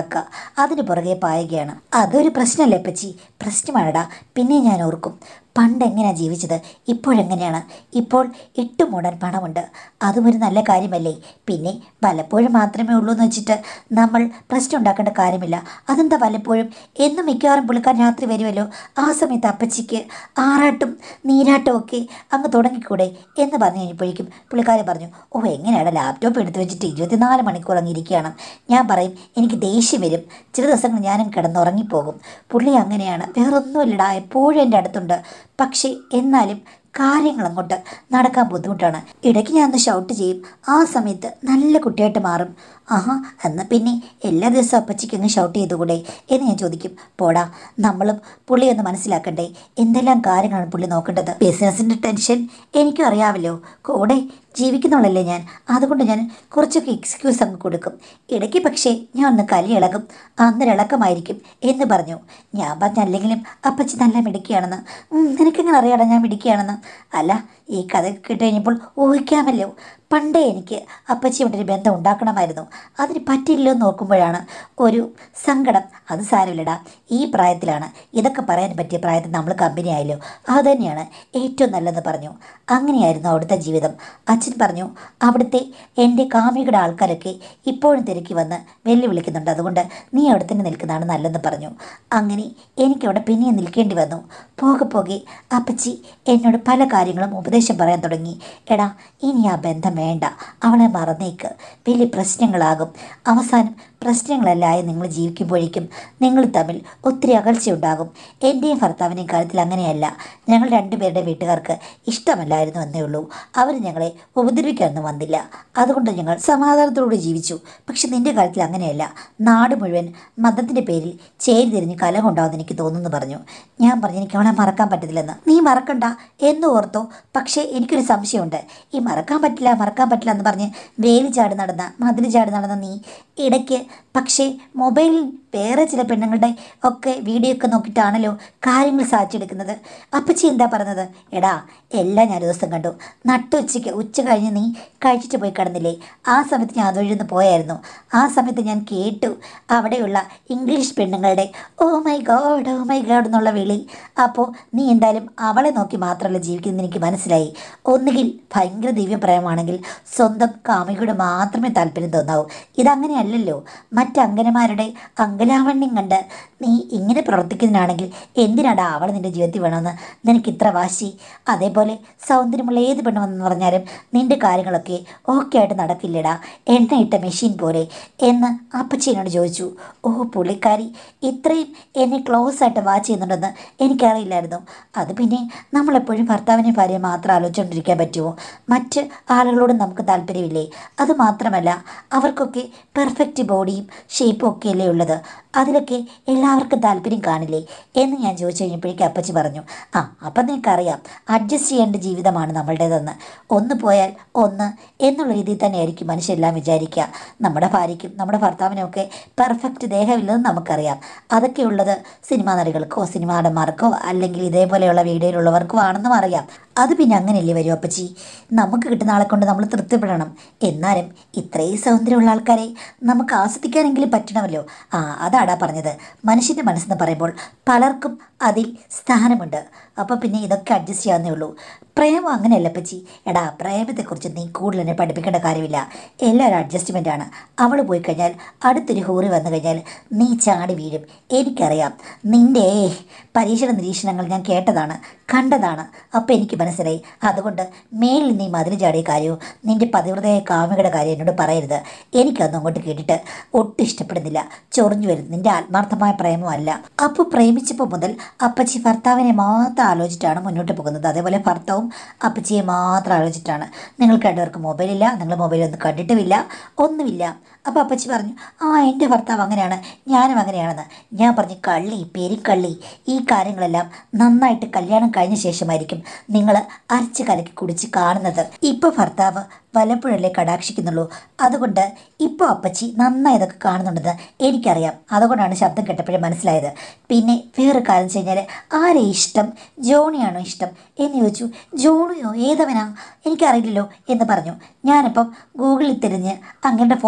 അതിന് പുറകെ പായുകയാണ് അതൊരു പ്രശ്നമല്ലേ അപ്പച്ചി പ്രശ്നമാണടാ പിന്നെ ഞാൻ ഓർക്കും പണ്ട് എങ്ങനെയാണ് ജീവിച്ചത് ഇപ്പോഴെങ്ങനെയാണ് ഇപ്പോൾ ഇട്ട് മൂടാൻ പണമുണ്ട് അതും ഒരു നല്ല കാര്യമല്ലേ പിന്നെ വല്ലപ്പോഴും മാത്രമേ ഉള്ളൂ എന്ന് വെച്ചിട്ട് നമ്മൾ പ്രശ്നം ഉണ്ടാക്കേണ്ട കാര്യമില്ല അതെന്താ വല്ലപ്പോഴും എന്നും മിക്കവാറും പുള്ളിക്കാരൻ രാത്രി വരുമല്ലോ ആ സമയത്ത് അപ്പച്ചിക്ക് ആറാട്ടും നീരാട്ടും ഒക്കെ അങ്ങ് തുടങ്ങിക്കൂടെ എന്ന് പറഞ്ഞു കഴിഞ്ഞപ്പോഴേക്കും പുള്ളിക്കാരൻ പറഞ്ഞു ഓ എങ്ങനെയാണ് ലാപ്ടോപ്പ് എടുത്ത് വെച്ചിട്ട് ഇരുപത്തിനാല് മണിക്കൂർ അങ്ങ് ഇരിക്കുകയാണ് ഞാൻ പറയും എനിക്ക് ദേഷ്യം വരും ചില ദിവസങ്ങൾ ഞാനും കിടന്നുറങ്ങിപ്പോകും പുള്ളി അങ്ങനെയാണ് വേറൊന്നുമില്ലടാ എപ്പോഴും എൻ്റെ അടുത്തുണ്ട് പക്ഷേ എന്നാലും കാര്യങ്ങൾ അങ്ങോട്ട് നടക്കാൻ ബുദ്ധിമുട്ടാണ് ഇടയ്ക്ക് ഞാൻ ഒന്ന് ഷൗട്ട് ചെയ്യും ആ സമയത്ത് നല്ല കുട്ടിയായിട്ട് മാറും ആഹാ എന്നാൽ പിന്നെ എല്ലാ ദിവസവും അപ്പച്ചിക്ക് അങ്ങ് ഷൗട്ട് ചെയ്തുകൂടെ എന്ന് ഞാൻ ചോദിക്കും പോടാ നമ്മളും പുള്ളി ഒന്ന് മനസ്സിലാക്കണ്ടേ എന്തെല്ലാം കാര്യങ്ങളാണ് പുള്ളി നോക്കേണ്ടത് ബിസിനസ്സിൻ്റെ ടെൻഷൻ എനിക്കും അറിയാമല്ലോ കൂടെ ജീവിക്കുന്നുള്ളല്ലേ ഞാൻ അതുകൊണ്ട് ഞാൻ കുറച്ചൊക്കെ എക്സ്ക്യൂസ് അങ്ങ് കൊടുക്കും ഇടയ്ക്ക് പക്ഷേ ഞാൻ ഒന്ന് കലി ഇളകും അന്നൊരു ഇളക്കമായിരിക്കും എന്ന് പറഞ്ഞു ഞാൻ പറഞ്ഞ അല്ലെങ്കിലും അപ്പച്ചി നല്ല മിടുക്കിയാണെന്ന് ഉം, നിനക്കെങ്ങനെ അറിയാടാ ഞാൻ മിടുക്കിയാണെന്ന് അല്ല ഈ കഥ കേട്ട് കഴിഞ്ഞപ്പോൾ ഊഹിക്കാമല്ലോ പണ്ടേ എനിക്ക് അപ്പച്ചിയോടൊരു ബന്ധം ഉണ്ടാക്കണമായിരുന്നു അതിന് പറ്റില്ലോ എന്ന് നോക്കുമ്പോഴാണ് ഒരു സങ്കടം അത് സാരമില്ലടാ ഈ പ്രായത്തിലാണ് ഇതൊക്കെ പറയാൻ പറ്റിയ പ്രായത്തിൽ നമ്മൾ കമ്പനി ആയല്ലോ അത് തന്നെയാണ് ഏറ്റവും നല്ലതെന്ന് പറഞ്ഞു അങ്ങനെയായിരുന്നു അവിടുത്തെ ജീവിതം അച്ഛൻ പറഞ്ഞു അവിടുത്തെ എൻ്റെ കാമികയുടെ ആൾക്കാരൊക്കെ ഇപ്പോഴും തിരക്കി വന്ന് വെല്ലുവിളിക്കുന്നുണ്ട് അതുകൊണ്ട് നീ അവിടെ തന്നെ നിൽക്കുന്നതാണ് നല്ലതെന്ന് പറഞ്ഞു അങ്ങനെ എനിക്കവിടെ പിന്നെയും നിൽക്കേണ്ടി വന്നു പോകെ പോകെ അപ്പച്ചി എന്നോട് പല കാര്യങ്ങളും ഉപദേശം പറയാൻ തുടങ്ങി എടാ ഇനി ആ ബന്ധം വേണ്ട അവളെ മറന്നേക്ക് വലിയ പ്രശ്നങ്ങളാകും അവസാനം പ്രശ്നങ്ങളല്ലായി നിങ്ങൾ ജീവിക്കുമ്പോഴേക്കും നിങ്ങൾ തമ്മിൽ ഒത്തിരി അകൽച്ചയുണ്ടാകും എൻ്റെയും ഭർത്താവിൻ്റെയും കാര്യത്തിൽ അങ്ങനെയല്ല ഞങ്ങൾ രണ്ടുപേരുടെ വീട്ടുകാർക്ക് ഇഷ്ടമല്ലായിരുന്നു എന്നേ ഉള്ളൂ അവർ ഞങ്ങളെ ഉപദ്രവിക്കാനൊന്നും വന്നില്ല അതുകൊണ്ട് ഞങ്ങൾ സമാധാനത്തോടെ ജീവിച്ചു പക്ഷെ നിന്റെ കാര്യത്തിൽ അങ്ങനെയല്ല നാട് മുഴുവൻ മതത്തിൻ്റെ പേരിൽ ചേരി തിരിഞ്ഞ് കലഹമുണ്ടാവുമെന്ന് എനിക്ക് തോന്നുന്നു പറഞ്ഞു ഞാൻ പറഞ്ഞു എനിക്ക് അവളെ മറക്കാൻ പറ്റത്തില്ലെന്ന് നീ മറക്കണ്ട എന്ന് ഓർത്തോ പക്ഷേ എനിക്കൊരു സംശയമുണ്ട് ഈ മറക്കാൻ പറ്റില്ല മറക്കാൻ പറ്റില്ല എന്ന് പറഞ്ഞ് വേലി ചാടി നടന്ന മതിൽ ചാടി നടന്ന നീ ഇടയ്ക്ക് പക്ഷേ മൊബൈലിൽ വേറെ ചില പെണ്ണുങ്ങളുടെ ഒക്കെ വീഡിയോ ഒക്കെ നോക്കിയിട്ടാണല്ലോ കാര്യങ്ങൾ സാധിച്ചെടുക്കുന്നത് അപ്പച്ചി എന്താ പറഞ്ഞത് എടാ എല്ലാം ഞാൻ ഒരു ദിവസം കണ്ടു നട്ടുച്ചയ്ക്ക് ഉച്ച കഴിഞ്ഞ് നീ കഴിച്ചിട്ട് പോയി കിടന്നില്ലേ ആ സമയത്ത് ഞാൻ അതുവഴി ഒന്ന് പോയായിരുന്നു ആ സമയത്ത് ഞാൻ കേട്ടു അവിടെയുള്ള ഇംഗ്ലീഷ് പെണ്ണുങ്ങളുടെ oh my god oh my god എന്നുള്ള വിളി അപ്പോൾ നീ എന്തായാലും അവളെ നോക്കി മാത്രമല്ല ജീവിക്കുന്നത് എനിക്ക് മനസ്സിലായി ഒന്നുകിൽ ഭയങ്കര ദിവ്യപ്രയമാണെങ്കിൽ സ്വന്തം കാമികയോട് മാത്രമേ താല്പര്യം തോന്നാവൂ ഇതങ്ങനെയല്ലല്ലോ മറ്റ് അങ്കനമാരുടെ അങ്കലാവണ്യം കണ്ട് നീ ഇങ്ങനെ പ്രവർത്തിക്കുന്നതിനാണെങ്കിൽ എന്തിനാടാ അവൾ നിൻ്റെ ജീവിതത്തിൽ വേണമെന്ന് നിനക്ക് ഇത്ര വാശി അതേപോലെ സൗന്ദര്യമുള്ള ഏത് പെണ്ണെന്ന് പറഞ്ഞാലും നിൻ്റെ കാര്യങ്ങളൊക്കെ ഓക്കെ ആയിട്ട് നടക്കില്ലടാ എണ്ണയിട്ട മെഷീൻ പോലെ എന്ന് അപ്പച്ചി എന്നോട് ചോദിച്ചു ഓ പുള്ളിക്കാരി ഇത്രയും എന്നെ ക്ലോസ് ആയിട്ട് വാച്ച് ചെയ്യുന്നുണ്ടെന്ന് എനിക്കറിയില്ലായിരുന്നു അത് പിന്നെ നമ്മളെപ്പോഴും ഭർത്താവിനെ ഭാര്യ മാത്രം ആലോചിച്ചുകൊണ്ടിരിക്കാൻ പറ്റുമോ മറ്റ് ആളുകളോടും നമുക്ക് താല്പര്യമില്ലേ അത് മാത്രമല്ല അവർക്കൊക്കെ പെർഫെക്റ്റ് ബോഡിയും ഷേപ്പും ഒക്കെ അല്ലേ ഉള്ളത് അതിലൊക്കെ എല്ലാവർക്കും താല്പര്യം കാണില്ലേ എന്ന് ഞാൻ ചോദിച്ചു കഴിഞ്ഞപ്പോഴേക്കും അപ്പച്ചി പറഞ്ഞു ആ അപ്പം നിനക്കറിയാം അഡ്ജസ്റ്റ് ചെയ്യേണ്ട ജീവിതമാണ് നമ്മളുടേതെന്ന് ഒന്ന് പോയാൽ ഒന്ന് എന്നുള്ള രീതിയിൽ തന്നെയായിരിക്കും മനുഷ്യരെല്ലാം വിചാരിക്കുക നമ്മുടെ ഭാര്യയ്ക്കും നമ്മുടെ ഭർത്താവിനും ഒക്കെ പെർഫെക്റ്റ് ദേഹമില്ലെന്ന് നമുക്കറിയാം അതൊക്കെ ഉള്ളത് സിനിമാ നടികൾക്കോ സിനിമാ നടന്മാർക്കോ അല്ലെങ്കിൽ ഇതേപോലെയുള്ള വീഡിയോയിലുള്ളവർക്കോ ആണെന്നും അറിയാം അത് പിന്നെ അങ്ങനെയല്ലേ വരും അപ്പച്ചി നമുക്ക് കിട്ടുന്ന ആളെ കൊണ്ട് നമ്മൾ തൃപ്തിപ്പെടണം എന്നാലും ഇത്രയും സൗന്ദര്യമുള്ള ആൾക്കാരെ നമുക്ക് ആസ്വദിക്കാനെങ്കിലും പറ്റണമല്ലോ ആ അതാടാ പറഞ്ഞത് മനുഷ്യൻ്റെ മനസ്സെന്ന് പറയുമ്പോൾ പലർക്കും അതിൽ സ്ഥാനമുണ്ട് അപ്പോൾ പിന്നെ ഇതൊക്കെ അഡ്ജസ്റ്റ് ചെയ്യാവുന്നേ ഉള്ളൂ പ്രേമം അങ്ങനെയല്ല പച്ചി എടാ പ്രേമത്തെക്കുറിച്ച് നീ കൂടുതൽ എന്നെ പഠിപ്പിക്കേണ്ട കാര്യമില്ല എല്ലാവരും അഡ്ജസ്റ്റ്മെൻ്റ് ആണ് അവൾ പോയി കഴിഞ്ഞാൽ അടുത്തൊരു ഹൂറി വന്നു കഴിഞ്ഞാൽ നീ ചാടി വീഴും എനിക്കറിയാം നിൻ്റെ പരീക്ഷണ നിരീക്ഷണങ്ങൾ ഞാൻ കേട്ടതാണ് കണ്ടതാണ് അപ്പോൾ എനിക്ക് മനസ്സിലായി അതുകൊണ്ട് മേലിൽ നീ മതിൽ ചാടിയ കാര്യവും നിൻ്റെ പതിവ്രതയായ കാമികയുടെ കാര്യം എന്നോട് പറയരുത് എനിക്കതൊന്നും അങ്ങോട്ട് കേട്ടിട്ട് ഒട്ടും ഇഷ്ടപ്പെടുന്നില്ല ചൊറിഞ്ഞു വരുന്നു നിൻ്റെ ആത്മാർത്ഥമായ പ്രേമമല്ല അപ്പോൾ പ്രേമിച്ചപ്പോൾ മുതൽ അപ്പച്ചി ഭർത്താവിനെ മാത്രം ആലോചിച്ചിട്ടാണ് മുന്നോട്ട് പോകുന്നത് അതേപോലെ ഭർത്താവും അപ്പച്ചിയെ മാത്രം ആലോചിച്ചിട്ടാണ് നിങ്ങൾക്ക് രണ്ടുപേർക്ക് മൊബൈലില്ല നിങ്ങൾ മൊബൈലൊന്നും കണ്ടിട്ടുമില്ല ഒന്നുമില്ല അപ്പോൾ അപ്പച്ചി പറഞ്ഞു ആ എൻ്റെ ഭർത്താവ് അങ്ങനെയാണ് ഞാനും അങ്ങനെയാണെന്ന് ഞാൻ പറഞ്ഞു കള്ളി പെരിക്കള്ളി ഈ കാര്യങ്ങളെല്ലാം നന്നായിട്ട് കല്യാണം കഴിഞ്ഞ ശേഷമായിരിക്കും നിങ്ങൾ അരച്ച് കലക്കി കുടിച്ച് കാണുന്നത് ഇപ്പോൾ ഭർത്താവ് വല്ലപ്പോഴല്ലേ കടാക്ഷിക്കുന്നുള്ളൂ അതുകൊണ്ട് ഇപ്പോൾ അപ്പച്ചി നന്നായി ഇതൊക്കെ കാണുന്നുണ്ടെന്ന് എനിക്കറിയാം അതുകൊണ്ടാണ് ശബ്ദം കേട്ടപ്പോഴേ മനസ്സിലായത് പിന്നെ വേറെ കാര്യം വെച്ച് കഴിഞ്ഞാൽ ആരെ ഇഷ്ടം ജോണിയാണോ ഇഷ്ടം എന്ന് ചോദിച്ചു ജോണിയോ ഏതവനാ എനിക്കറിയില്ലല്ലോ എന്ന് പറഞ്ഞു ഞാനിപ്പം ഗൂഗിളിൽ തിരിഞ്ഞ് അങ്ങയുടെ ഫോട്ടോ കാണിച്ചപ്പോൾ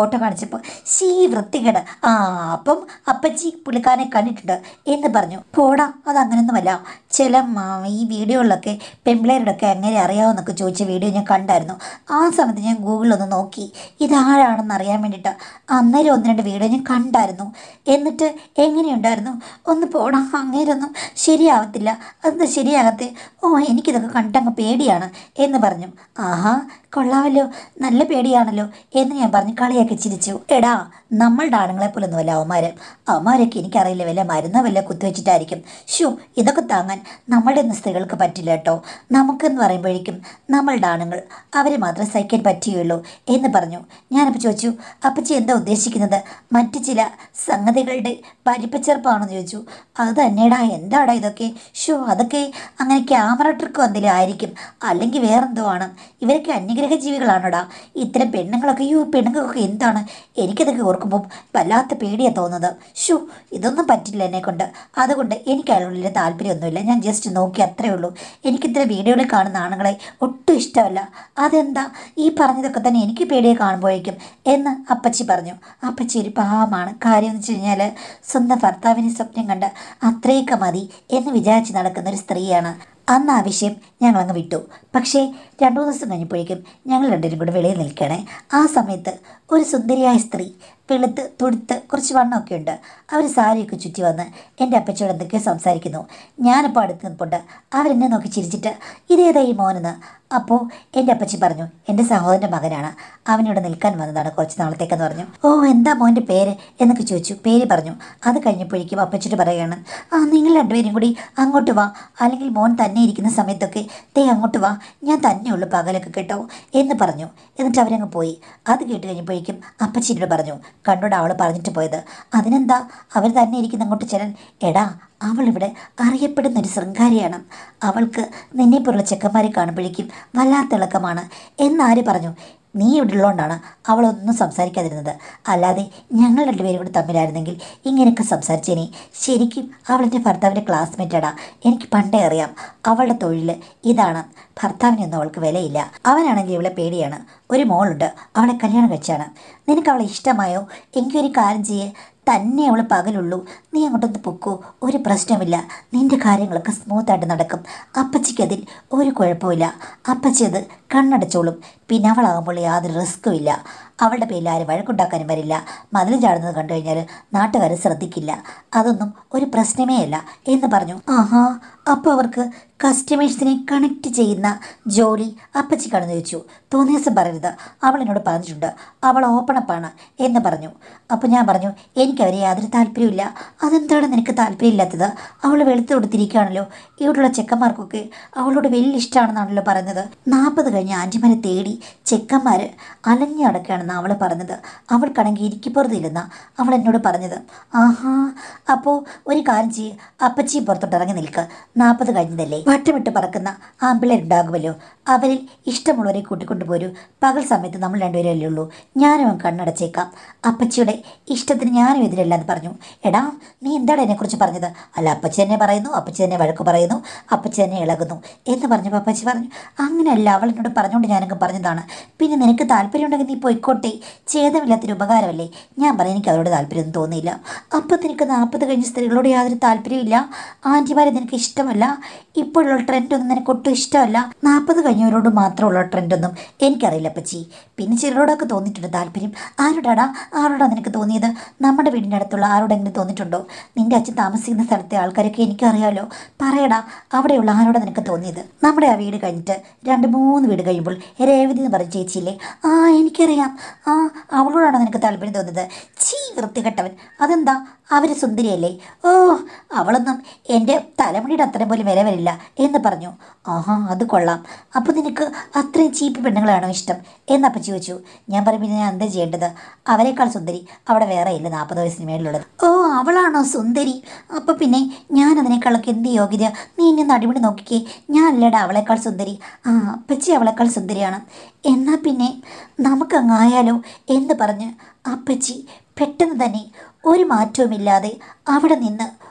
ചോദിച്ചപ്പോൾ ശീ വൃത്തികേട് ആ അപ്പം അപ്പച്ചി പുള്ളിക്കാരനെ കണ്ടിട്ടുണ്ട് എന്ന് പറഞ്ഞു പോടാ അതങ്ങനൊന്നുമല്ല ചില മ, ഈ വീഡിയോകളിലൊക്കെ പെമ്പിളേരുടെയൊക്കെ എങ്ങനെ അറിയാമെന്നൊക്കെ ചോദിച്ച വീഡിയോ ഞാൻ കണ്ടായിരുന്നു ആ സമയത്ത് ഞാൻ ഗൂഗിളിലൊന്ന് നോക്കി ഇതാരാണെന്ന് അറിയാൻ വേണ്ടിയിട്ട് അന്നേരം ഒന്ന് രണ്ട് വീഡിയോ ഞാൻ കണ്ടായിരുന്നു എന്നിട്ട് എങ്ങനെയുണ്ടായിരുന്നു ഒന്ന് പോടാ അങ്ങേരൊന്നും ശരിയാവത്തില്ല അതെന്താ ശരിയാകത്തെ ഓ എനിക്കിതൊക്കെ കണ്ടങ്ങ് പേടിയാണ് എന്ന് പറഞ്ഞു ആഹാ കൊള്ളാമല്ലോ നല്ല പേടിയാണല്ലോ എന്ന് ഞാൻ പറഞ്ഞ് കളിയാക്കി ചിരിച്ചു എടാ നമ്മളുടെ ആണുങ്ങളെ പോലൊന്നുമല്ല അവന്മാര് അവന്മാരൊക്കെ എനിക്കറിയില്ല വല്ല മരുന്നോ വല്ല കുത്തിവെച്ചിട്ടായിരിക്കും ഷോ ഇതൊക്കെ താങ്ങാൻ നമ്മളുടെ ഒന്നും സ്ത്രീകൾക്ക് പറ്റില്ല കേട്ടോ നമുക്കെന്ന് പറയുമ്പോഴേക്കും നമ്മളുടെ ആണുങ്ങൾ അവരെ മാത്രം സഹിക്കാൻ പറ്റുകയുള്ളൂ എന്ന് പറഞ്ഞു ഞാനപ്പോൾ ചോദിച്ചു അപ്പച്ചി എന്താ ഉദ്ദേശിക്കുന്നത് മറ്റു ചില സംഗതികളുടെ പരിപ്പച്ചെറുപ്പാണെന്ന് ചോദിച്ചു അത് തന്നെടാ എന്താടാ ഇതൊക്കെ ഷോ അതൊക്കെ അങ്ങനെ ക്യാമറ ട്രിക്ക് എന്തെങ്കിലും ആയിരിക്കും അല്ലെങ്കിൽ വേറെന്തോ ആണ് ഇവരൊക്കെ അന്യഗ്രഹ ജീവികളാണോടാ ഇത്തരം പെണ്ണുങ്ങളൊക്കെ അയ്യോ പെണ്ണുങ്ങൾക്കൊക്കെ എന്താണ് എനിക്കതൊക്കെ ഓർക്കുമ്പോൾ വല്ലാത്ത പേടിയാണ് തോന്നുന്നത് ഷോ ഇതൊന്നും പറ്റില്ല എന്നെ കൊണ്ട് അതുകൊണ്ട് എനിക്ക് അയാളുള്ളിൽ താല്പര്യമൊന്നുമില്ല ഞാൻ ജസ്റ്റ് നോക്കി അത്രേ ഉള്ളൂ എനിക്കിത്ര വീഡിയോയിൽ കാണുന്ന ആണുങ്ങളെ ഒട്ടും ഇഷ്ടമല്ല അതെന്താ ഈ പറഞ്ഞതൊക്കെ തന്നെ എനിക്ക് പേടിയെ കാണുമ്പോഴേക്കും എന്ന് അപ്പച്ചി പറഞ്ഞു അപ്പച്ചി ഒരു പാവമാണ് കാര്യം എന്ന് വെച്ച് കഴിഞ്ഞാൽ സ്വന്തം ഭർത്താവിനെ സ്വപ്നം കണ്ട് അത്രയൊക്കെ മതി എന്ന് വിചാരിച്ച് നടക്കുന്ന ഒരു സ്ത്രീയാണ് അന്ന് ആ വിഷയം ഞങ്ങളങ്ങ് വിട്ടു പക്ഷേ രണ്ടു മൂന്ന് ദിവസം കഴിഞ്ഞപ്പോഴേക്കും ഞങ്ങൾ രണ്ടുപേരും കൂടെ വെളിയിൽ നിൽക്കണേ ആ സമയത്ത് ഒരു സുന്ദരിയായ സ്ത്രീ വെളുത്ത് തുടുത്ത് കുറച്ച് വണ്ണമൊക്കെ ഉണ്ട് അവർ സാരിയൊക്കെ ചുറ്റി വന്ന് എൻ്റെ അപ്പച്ചയോട് എന്തൊക്കെയോ സംസാരിക്കുന്നു ഞാനപ്പോൾ അടുത്ത് നിൽപ്പുണ്ട് അവരെന്നെ നോക്കി ചിരിച്ചിട്ട് ഇതേതാ ഈ മോനെന്ന് അപ്പോൾ എൻ്റെ അപ്പച്ചി പറഞ്ഞു എൻ്റെ സഹോദരൻ്റെ മകനാണ് അവനിവിടെ നിൽക്കാൻ വന്നതാണ് കുറച്ച് നാളത്തേക്കെന്ന് പറഞ്ഞു ഓ എന്താ മോൻ്റെ പേര് എന്നൊക്കെ ചോദിച്ചു പേര് പറഞ്ഞു അത് കഴിഞ്ഞപ്പോഴേക്കും അപ്പച്ചിട്ട് പറയുകയാണ് ആ നിങ്ങൾ രണ്ടുപേരും കൂടി അങ്ങോട്ട് വാ അല്ലെങ്കിൽ മോൻ തന്നെ ഇരിക്കുന്ന സമയത്തൊക്കെ ദേ അങ്ങോട്ട് വാ ഞാൻ തന്നെ ഉള്ളു പകലൊക്കെ കേട്ടോ എന്ന് പറഞ്ഞു എന്നിട്ട് അവരങ്ങ് പോയി അത് കേട്ട് കഴിഞ്ഞപ്പോഴേക്കും അപ്പച്ചിനോട് പറഞ്ഞു കണ്ടോടാ അവൾ പറഞ്ഞിട്ട് പോയത് അതിനെന്താ അവർ തന്നെ ഇരിക്കുന്ന അങ്ങോട്ട് ചെല്ലാൻ എടാ അവളിവിടെ അറിയപ്പെടുന്ന ഒരു ശൃംഗാരിയാണ് അവൾക്ക് നിന്നെപ്പോലുള്ള ചെക്കന്മാരെ കാണുമ്പോഴേക്കും വല്ലാത്ത ഇളക്കമാണ് എന്നാര് പറഞ്ഞു നീ ഇവിടെ ഉള്ളതുകൊണ്ടാണ് അവളൊന്നും സംസാരിക്കാതിരുന്നത് അല്ലാതെ ഞങ്ങൾ രണ്ടുപേരും കൂടി തമ്മിലായിരുന്നെങ്കിൽ ഇങ്ങനെയൊക്കെ സംസാരിച്ചേനെ ശരിക്കും അവളെൻ്റെ ഭർത്താവിൻ്റെ ക്ലാസ്മേറ്റാടാ എനിക്ക് പണ്ടേ അറിയാം അവളുടെ തൊഴിൽ ഇതാണ് ഭർത്താവിനൊന്നും അവൾക്ക് വിലയില്ല അവനാണെങ്കിൽ ഇവളെ പേടിയാണ് ഒരു മോളുണ്ട് അവളെ കല്യാണം കഴിച്ചാണ് നിനക്ക് അവളെ ഇഷ്ടമായോ എനിക്കൊരു കാര്യം ചെയ്യേ തന്നെ അവൾ പകലുള്ളൂ നീ അങ്ങോട്ടൊന്ന് പൊക്കോ ഒരു പ്രശ്നമില്ല നിന്റെ കാര്യങ്ങളൊക്കെ സ്മൂത്തായിട്ട് നടക്കും അപ്പച്ചിക്കതിൽ ഒരു കുഴപ്പമില്ല അപ്പച്ചി അത് കണ്ണടച്ചോളും പിന്നെ അവളാകുമ്പോൾ യാതൊരു റിസ്ക്കും ഇല്ല അവളുടെ പേരിൽ ആരും വഴക്കുണ്ടാക്കാനും വരില്ല മതിൽ ചാടുന്നത് കണ്ടു കഴിഞ്ഞാൽ നാട്ടുകാർ ശ്രദ്ധിക്കില്ല അതൊന്നും ഒരു പ്രശ്നമേ അല്ല എന്ന് പറഞ്ഞു ആഹാ അപ്പോൾ അവർക്ക് കസ്റ്റമേഴ്സിനെ കണക്ട് ചെയ്യുന്ന ജോലി അപ്പച്ചിക്കാണെന്ന് ചോദിച്ചു തോന്നിയ ദിവസം പറയരുത് അവൾ എന്നോട് പറഞ്ഞിട്ടുണ്ട് അവൾ ഓപ്പണപ്പാണ് എന്ന് പറഞ്ഞു അപ്പോൾ ഞാൻ പറഞ്ഞു എനിക്കവരെ യാതൊരു താല്പര്യമില്ല അതെന്താണ് നിനക്ക് താല്പര്യമില്ലാത്തത് അവൾ വെളുത്ത് കൊടുത്തിരിക്കുകയാണല്ലോ ഇവിടെയുള്ള ചെക്കന്മാർക്കൊക്കെ അവളോട് വലിയ ഇഷ്ടമാണെന്നാണല്ലോ പറയുന്നത് നാൽപ്പത് കഴിഞ്ഞ് ആൻറ്റിമാരെ തേടി ചെക്കന്മാർ അലഞ്ഞു നടക്കുകയാണെന്ന് അവൾ പറഞ്ഞത് അവൾക്കാണെങ്കിൽ ഇരിക്കപ്പുറത്തില്ലെന്നാ അവൾ എന്നോട് പറഞ്ഞത് ആഹാ അപ്പോൾ ഒരു കാര്യം ചെയ്യ് അപ്പച്ചി പുറത്തോട്ട് ഇറങ്ങി നിൽക്കുക നാൽപ്പത് കഴിഞ്ഞതല്ലേ വട്ടമിട്ട് പറക്കുന്ന ആമ്പിള്ളേരുണ്ടാകുമല്ലോ അവരിൽ ഇഷ്ടമുള്ളവരെ കൂട്ടിക്കൊണ്ടുപോരൂ പകൽ സമയത്ത് നമ്മൾ രണ്ടുപേരല്ലേ ഉള്ളൂ ഞാനും അവൻ കണ്ണടച്ചേക്കാം അപ്പച്ചിയുടെ ഇഷ്ടത്തിന് ഞാനും എതിരല്ല എന്ന് പറഞ്ഞു എടാ നീ എന്താണ് എന്നെക്കുറിച്ച് പറഞ്ഞത് അല്ല അപ്പച്ചി തന്നെ പറയുന്നു അപ്പച്ചി തന്നെ വഴക്ക് പറയുന്നു അപ്പച്ചി തന്നെ ഇളകുന്നു എന്ന് പറഞ്ഞപ്പോൾ അപ്പച്ചി പറഞ്ഞു അങ്ങനെയല്ല അവൾ എന്നോട് പറഞ്ഞുകൊണ്ട് ഞാനങ്ങ് പറഞ്ഞതാണ് പിന്നെ നിനക്ക് താല്പര്യമുണ്ടെങ്കിൽ നീ പോയിക്കോട്ടെ ഛേദമില്ലാത്തൊരു ഉപകാരമല്ലേ ഞാൻ പറയാം എനിക്ക് അവരോട് താല്പര്യമൊന്നും തോന്നിയില്ല അപ്പോൾ നിനക്ക് നാൽപ്പത് കഴിഞ്ഞ സ്ത്രീകളോട് യാതൊരു താല്പര്യമില്ല ആൻറ്റിമാരെ നിനക്ക് ഇഷ്ടമല്ല ഇപ്പോഴുള്ള ട്രെൻഡൊന്നും നിനക്ക് ഒട്ടും ഇഷ്ടമല്ല നാൽപ്പത് കഴിഞ്ഞവരോട് മാത്രമുള്ള ട്രെൻഡൊന്നും എനിക്കറിയില്ല അപ്പച്ചി പിന്നെ ചിലരോടൊക്കെ തോന്നിയിട്ടുണ്ട് താല്പര്യം ആരോടാടാ ആരോടാ നിനക്ക് തോന്നിയത് നമ്മുടെ വീടിൻ്റെ അടുത്തുള്ള ആരോടെങ്കിലും തോന്നിയിട്ടുണ്ടോ നിന്റെ അച്ഛൻ താമസിക്കുന്ന സ്ഥലത്തെ ആൾക്കാരൊക്കെ എനിക്കറിയാമല്ലോ പറയടാ അവിടെയുള്ള ആരോടാ നിനക്ക് തോന്നിയത് നമ്മുടെ ആ വീട് കഴിഞ്ഞിട്ട് രണ്ട് മൂന്ന് വീട് കഴിയുമ്പോൾ രേവതി എന്ന് പറഞ്ഞ ചേച്ചിയില്ലേ ആ എനിക്കറിയാം ആ അവളോടാണോ നിനക്ക് താല്പര്യം തോന്നുന്നത് ചീ വൃത്തികെട്ടവൻ അതെന്താ അവർ സുന്ദരിയല്ലേ ഓ അവളൊന്നും എൻ്റെ തലമുടിയുടെ അത്രയും പോലും വില വരില്ല എന്ന് പറഞ്ഞു ആഹാ അത് കൊള്ളാം അപ്പോൾ നിനക്ക് അത്രയും ചീപ്പ് പെണ്ണുങ്ങളാണോ ഇഷ്ടം എന്നപ്പം ചോദിച്ചു ഞാൻ പറയുമ്പോൾ ഞാൻ എന്താ ചെയ്യേണ്ടത് അവരെക്കാൾ സുന്ദരി അവിടെ വേറെ ഇല്ല നാൽപ്പത് വയസ്സിന് മേളിലുള്ളത് ഓ അവളാണോ സുന്ദരി അപ്പോൾ പിന്നെ ഞാൻ അതിനേക്കാളൊക്കെ എന്ത് യോഗ്യത നീ എന്നെ ഒന്ന് അടിപൊളി നോക്കിക്കേ ഞാനല്ലേടാ അവളെക്കാൾ സുന്ദരി ആ അപ്പച്ചി അവളെക്കാൾ സുന്ദരിയാണ് എന്നാൽ പിന്നെ നമുക്കങ്ങായാലോ എന്ന് പറഞ്ഞ് അപ്പച്ചി പെട്ടെന്ന് തന്നെ ഒരു മാറ്റവുമില്ലാതെ അവിടെ നിന്ന്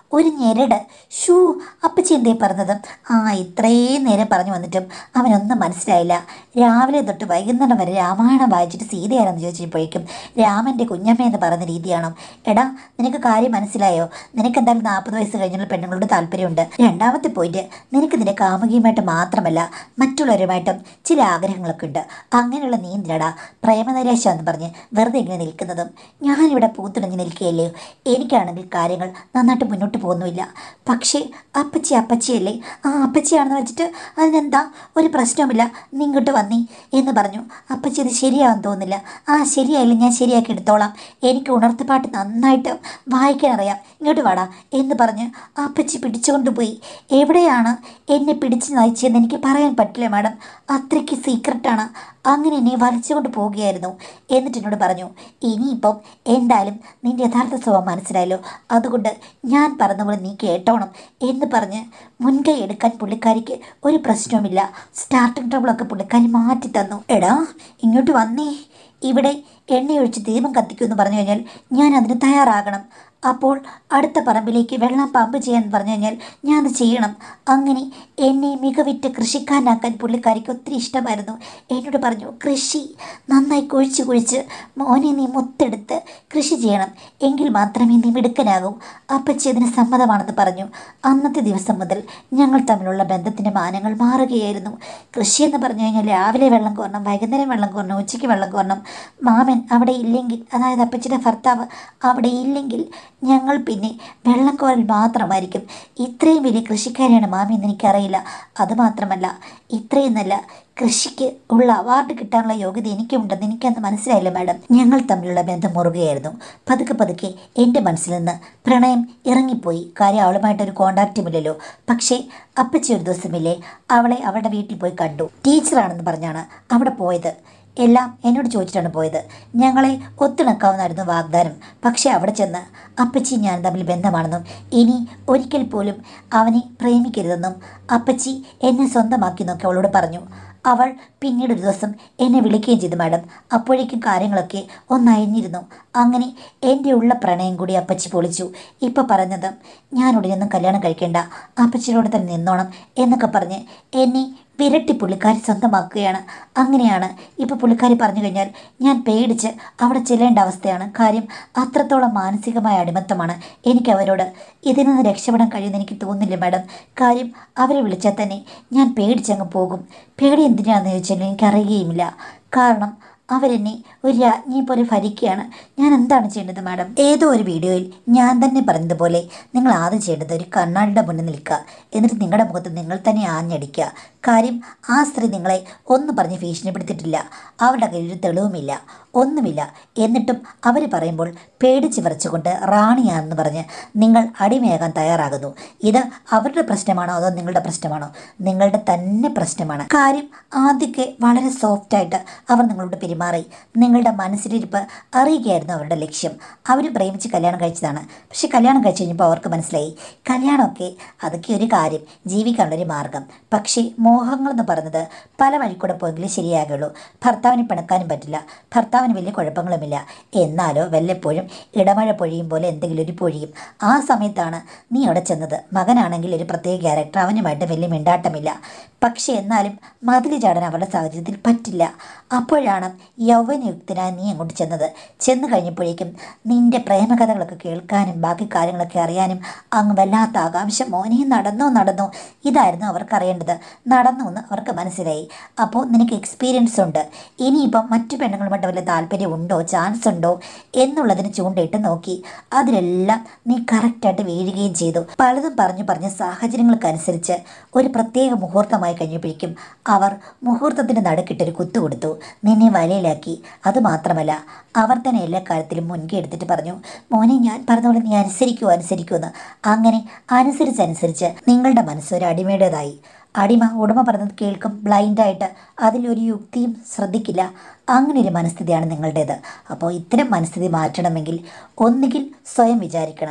ഒരു ഞെരട് ഷൂ അപ്പച്ചി എന്തേ പറഞ്ഞത് ആ ഇത്രയും നേരം പറഞ്ഞു വന്നിട്ടും അവനൊന്നും മനസ്സിലായില്ല രാവിലെ തൊട്ട് വൈകുന്നേരം വരെ രാമായണം വായിച്ചിട്ട് സീതയാണെന്ന് ചോദിച്ചപ്പോഴേക്കും രാമൻ്റെ കുഞ്ഞമ്മ എന്ന് പറയുന്ന രീതിയാണോ എടാ നിനക്ക് കാര്യം മനസ്സിലായോ നിനക്ക് എന്തായാലും നാൽപ്പത് വയസ്സ് കഴിഞ്ഞുള്ള പെണ്ണുങ്ങളോട് താല്പര്യമുണ്ട് രണ്ടാമത്തെ പോയിന്റ് നിനക്ക് നിന്റെ കാമുകിയുമായിട്ട് മാത്രമല്ല മറ്റുള്ളവരുമായിട്ടും ചില ആഗ്രഹങ്ങളൊക്കെ ഉണ്ട് അങ്ങനെയുള്ള നീ എന്തിനടാ പ്രേമനിരാശ എന്ന് പറഞ്ഞ് വെറുതെ ഇങ്ങനെ നിൽക്കുന്നതും ഞാനിവിടെ പൂത്തുടങ്ങി നിൽക്കുകയല്ലേ എനിക്കാണെങ്കിൽ കാര്യങ്ങൾ നന്നായിട്ട് മുന്നോട്ട് പോകുന്നുമില്ല പക്ഷേ അപ്പച്ചി അപ്പച്ചിയല്ലേ ആ അപ്പച്ചിയാണെന്ന് വെച്ചിട്ട് അതിനെന്താ ഒരു പ്രശ്നവുമില്ല നീ ഇങ്ങോട്ട് വന്നീ എന്ന് പറഞ്ഞു അപ്പച്ചി ഇത് ശരിയാവാൻ തോന്നുന്നില്ല ആ ശരിയായില്ല ഞാൻ ശരിയാക്കി എടുത്തോളാം എനിക്ക് ഉണർത്തുപാട്ട് നന്നായിട്ട് വായിക്കാൻ അറിയാം ഇങ്ങോട്ട് വാടാ എന്ന് പറഞ്ഞ് അപ്പച്ചി പിടിച്ചുകൊണ്ട് പോയി എവിടെയാണ് എന്നെ പിടിച്ച് നയിച്ചതെന്ന് എനിക്ക് പറയാൻ പറ്റില്ല മാഡം അത്രയ്ക്ക് സീക്രട്ടാണ് അങ്ങനെ എന്നെ വലിച്ചുകൊണ്ട് പോവുകയായിരുന്നു എന്നിട്ട് എന്നോട് പറഞ്ഞു ഇനിയിപ്പം എന്തായാലും നിന്റെ യഥാർത്ഥ സ്വഭാവം മനസ്സിലായല്ലോ അതുകൊണ്ട് ഞാൻ പറഞ്ഞ പോലെ നീ കേട്ടോണം എന്ന് പറഞ്ഞ് മുൻകൈ എടുക്കാൻ പുള്ളിക്കാരിക്ക് ഒരു പ്രശ്നവുമില്ല സ്റ്റാർട്ടിംഗ് ട്രബിളൊക്കെ പുള്ളിക്കാരി മാറ്റി തന്നു എടാ ഇങ്ങോട്ട് വന്നേ ഇവിടെ എണ്ണയൊഴിച്ച് ദീപം കത്തിക്കുമെന്ന് പറഞ്ഞു കഴിഞ്ഞാൽ ഞാൻ അതിന് തയ്യാറാകണം അപ്പോൾ അടുത്ത പറമ്പിലേക്ക് വെള്ളം പമ്പ് ചെയ്യാൻ പറഞ്ഞു കഴിഞ്ഞാൽ ഞാൻ അത് ചെയ്യണം അങ്ങനെ എന്നെ മികവിറ്റ് കൃഷിക്കാരനാക്കാൻ പുള്ളിക്കാരിക്ക് ഒത്തിരി ഇഷ്ടമായിരുന്നു എന്നോട് പറഞ്ഞു കൃഷി നന്നായി കുഴിച്ച് കുഴിച്ച് മോനെ നീ മുത്തെടുത്ത് കൃഷി ചെയ്യണം എങ്കിൽ മാത്രമേ നീ മിടുക്കനാകൂ അപ്പച്ചി അതിന് സമ്മതമാണെന്ന് പറഞ്ഞു അന്നത്തെ ദിവസം മുതൽ ഞങ്ങൾ തമ്മിലുള്ള ബന്ധത്തിൻ്റെ മാനങ്ങൾ മാറുകയായിരുന്നു കൃഷി എന്ന് പറഞ്ഞു കഴിഞ്ഞാൽ രാവിലെ വെള്ളം കോരണം വൈകുന്നേരം വെള്ളം കോരണം ഉച്ചയ്ക്ക് വെള്ളം കോരണം മാമൻ അവിടെ ഇല്ലെങ്കിൽ അതായത് അപ്പച്ചിയുടെ ഭർത്താവ് അവിടെ ഇല്ലെങ്കിൽ ഞങ്ങൾ പിന്നെ വെള്ളം കോരൽ മാത്രമായിരിക്കും ഇത്രയും വലിയ കൃഷിക്കാരിയാണ് മാമി എന്ന് എനിക്കറിയില്ല അതുമാത്രമല്ല ഇത്രയും നല്ല കൃഷിക്ക് ഉള്ള അവാർഡ് കിട്ടാനുള്ള യോഗ്യത എനിക്കുണ്ടെന്ന് എനിക്കന്ന് മനസ്സിലായില്ല മാഡം ഞങ്ങൾ തമ്മിലുള്ള ബന്ധം മുറുകയായിരുന്നു പതുക്കെ പതുക്കെ എൻ്റെ മനസ്സിൽ നിന്ന് പ്രണയം ഇറങ്ങിപ്പോയി കാര്യം അവളുമായിട്ടൊരു കോണ്ടാക്റ്റുമില്ലല്ലോ പക്ഷേ അപ്പച്ചി ഒരു ദിവസമില്ലേ അവളെ അവളുടെ വീട്ടിൽ പോയി കണ്ടു ടീച്ചറാണെന്ന് പറഞ്ഞാണ് അവിടെ പോയത് എല്ലാം എന്നോട് ചോദിച്ചിട്ടാണ് പോയത് ഞങ്ങളെ ഒത്തിണക്കാവുന്നായിരുന്നു വാഗ്ദാനം പക്ഷേ അവിടെ ചെന്ന് അപ്പച്ചി ഞാൻ തമ്മിൽ ബന്ധമാണെന്നും ഇനി ഒരിക്കൽ പോലും അവനെ പ്രേമിക്കരുതെന്നും അപ്പച്ചി എന്നെ സ്വന്തമാക്കി എന്നൊക്കെ അവളോട് പറഞ്ഞു അവൾ പിന്നീട് ഒരു ദിവസം എന്നെ വിളിക്കുകയും ചെയ്തു മാഡം അപ്പോഴേക്കും കാര്യങ്ങളൊക്കെ ഒന്നയഞ്ഞിരുന്നു അങ്ങനെ എൻ്റെ ഉള്ള പ്രണയം കൂടി അപ്പച്ചി പൊളിച്ചു ഇപ്പം പറഞ്ഞത് ഞാൻ ഉടനെയൊന്നും കല്യാണം കഴിക്കേണ്ട അപ്പച്ചിയോട് തന്നെ നിന്നോണം എന്നൊക്കെ പറഞ്ഞ് എന്നെ വിരട്ടി പുള്ളിക്കാരി സ്വന്തമാക്കുകയാണ് അങ്ങനെയാണ് ഇപ്പോൾ പുള്ളിക്കാരി പറഞ്ഞു കഴിഞ്ഞാൽ ഞാൻ പേടിച്ച് അവിടെ ചെല്ലേണ്ട അവസ്ഥയാണ് കാര്യം അത്രത്തോളം മാനസികമായ അടിമത്തമാണ് എനിക്ക് അവരോട് ഇതിൽ നിന്ന് രക്ഷപ്പെടാൻ കഴിയുമെന്ന് എനിക്ക് തോന്നുന്നില്ല മാഡം കാര്യം അവരെ വിളിച്ചാൽ തന്നെ ഞാൻ പേടിച്ചങ്ങ് പോകും പേടി എന്തിനാണെന്ന് ചോദിച്ചാൽ എനിക്കറിയുകയുമില്ല കാരണം അവരെന്നെ ഒരു രാജ്ഞിയെ പോലെ ഭരിക്കുകയാണ് ഞാൻ എന്താണ് ചെയ്യേണ്ടത് മാഡം ഏതോ ഒരു വീഡിയോയിൽ ഞാൻ തന്നെ പറഞ്ഞതുപോലെ നിങ്ങൾ ആദ്യം ചെയ്യേണ്ടത് ഒരു കണ്ണാടിയുടെ മുന്നിൽ നിൽക്കുക എന്നിട്ട് നിങ്ങളുടെ മുഖത്ത് നിങ്ങൾ തന്നെ ആഞ്ഞടിക്കുക കാര്യം ആ സ്ത്രീ നിങ്ങളെ ഒന്നും പറഞ്ഞ് ഭീഷണിപ്പെടുത്തിയിട്ടില്ല അവരുടെ കയ്യിൽ ഒരു തെളിവുമില്ല ഒന്നുമില്ല എന്നിട്ടും അവർ പറയുമ്പോൾ പേടിച്ച് വിറച്ചുകൊണ്ട് റാണിയാണെന്ന് പറഞ്ഞ് നിങ്ങൾ അടിമയാകാൻ തയ്യാറാകുന്നു ഇത് അവരുടെ പ്രശ്നമാണോ അതോ നിങ്ങളുടെ പ്രശ്നമാണോ നിങ്ങളുടെ തന്നെ പ്രശ്നമാണ് കാര്യം ആദ്യമൊക്കെ വളരെ സോഫ്റ്റായിട്ട് അവർ നിങ്ങളോട് പെരുമാറി നിങ്ങളുടെ മനസ്സിലിരിപ്പ് അറിയുകയായിരുന്നു അവരുടെ ലക്ഷ്യം അവർ പ്രേമിച്ച് കല്യാണം കഴിച്ചതാണ് പക്ഷെ കല്യാണം കഴിച്ച് കഴിഞ്ഞപ്പോൾ അവർക്ക് മനസ്സിലായി കല്യാണമൊക്കെ അതൊക്കെ ഒരു കാര്യം ജീവിക്കാനുള്ളൊരു മാർഗം പക്ഷേ മോഹങ്ങളെന്ന് പറയുന്നത് പല വഴിക്കൂടെ പോയെങ്കിലും ശരിയാകുള്ളൂ ഭർത്താവിനെ പിണക്കാനും പറ്റില്ല ഭർത്താവിന് വലിയ കുഴപ്പങ്ങളുമില്ല എന്നാലോ വല്ലപ്പോഴും ഇടമഴ പൊഴിയും പോലെ എന്തെങ്കിലും ഒരു പൊഴിയും ആ സമയത്താണ് നീ അവിടെ ചെന്നത് മകനാണെങ്കിൽ ഒരു പ്രത്യേക ക്യാരക്ടർ അവനുമായിട്ട് വലിയ മിണ്ടാട്ടമില്ല പക്ഷേ എന്നാലും മതിൽ ചാടാൻ അവരുടെ സാഹചര്യത്തിൽ പറ്റില്ല അപ്പോഴാണ് യൗവനയുക്തനായി നീ അങ്ങോട്ട് ചെന്നത് ചെന്ന് കഴിഞ്ഞപ്പോഴേക്കും നിന്റെ പ്രേമകഥകളൊക്കെ കേൾക്കാനും ബാക്കി കാര്യങ്ങളൊക്കെ അറിയാനും അങ്ങ് വല്ലാത്ത ആകാംക്ഷ മോനെ നടന്നോ നടന്നോ ഇതായിരുന്നു അവർക്ക് അറിയേണ്ടത് നടന്നു എന്ന് അവർക്ക് മനസ്സിലായി അപ്പോൾ നിനക്ക് എക്സ്പീരിയൻസ് ഉണ്ട് ഇനിയിപ്പം മറ്റു പെണ്ണുങ്ങളുമായിട്ട് വല്ല താല്പര്യമുണ്ടോ ചാൻസ് ഉണ്ടോ എന്നുള്ളതിന് ചൂണ്ടയിട്ട് നോക്കി അതിലെല്ലാം നീ കറക്റ്റായിട്ട് വീഴുകയും ചെയ്തു പലതും പറഞ്ഞു പറഞ്ഞ് സാഹചര്യങ്ങൾക്കനുസരിച്ച് ഒരു പ്രത്യേക മുഹൂർത്തമായി കഴിഞ്ഞപ്പോഴേക്കും അവർ മുഹൂർത്തത്തിൻ്റെ നടുക്കിട്ടൊരു കുത്തു കൊടുത്തു നിന്നെ വലയിലാക്കി അതുമാത്രമല്ല അവർ തന്നെ എല്ലാ കാര്യത്തിലും മുൻകൈ എടുത്തിട്ട് പറഞ്ഞു മോനെ ഞാൻ പറഞ്ഞ പോലെ നീ അനുസരിക്കൂ അനുസരിക്കൂ എന്ന് അങ്ങനെ അനുസരിച്ചനുസരിച്ച് നിങ്ങളുടെ മനസ്സ് ഒരു അടിമയുടേതായി അടിമ ഉടമ പറഞ്ഞത് കേൾക്കും ബ്ലൈൻഡായിട്ട് അതിലൊരു യുക്തിയും ശ്രദ്ധിക്കില്ല അങ്ങനെ ഒരു മനസ്ഥിതിയാണ് നിങ്ങളുടേത് അപ്പോൾ ഇത്തരം മനസ്ഥിതി മാറ്റണമെങ്കിൽ ഒന്നുകിൽ സ്വയം വിചാരിക്കണം